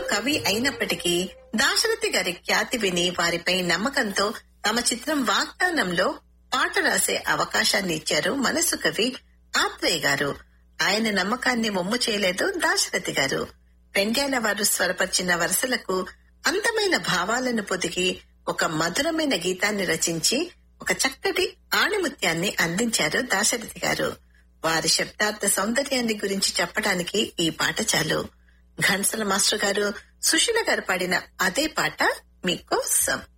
కవి అయినప్పటికీ దాశరథి గారి ఖ్యాతి విని వారిపై నమ్మకంతో తమ చిత్రం వాగ్దానంలో పాట రాసే అవకాశాన్ని ఇచ్చారు మనసు కవి ఆత్రేయ గారు ఆయన నమ్మకాన్ని మొమ్ము చేయలేదు దాశరథి గారు పెండ్యాల వారు స్వరపరిచిన వరుసలకు అందమైన భావాలను పొదిగి ఒక మధురమైన గీతాన్ని రచించి ఒక చక్కటి ఆణిముత్యాన్ని అందించారు దాశరథి గారు వారి శబ్దార్థ సౌందర్యాన్ని గురించి చెప్పడానికి ఈ పాట చాలు ఘంటసల మాస్టర్ గారు సుశీల గారు పాడిన అదే పాట మీకోసం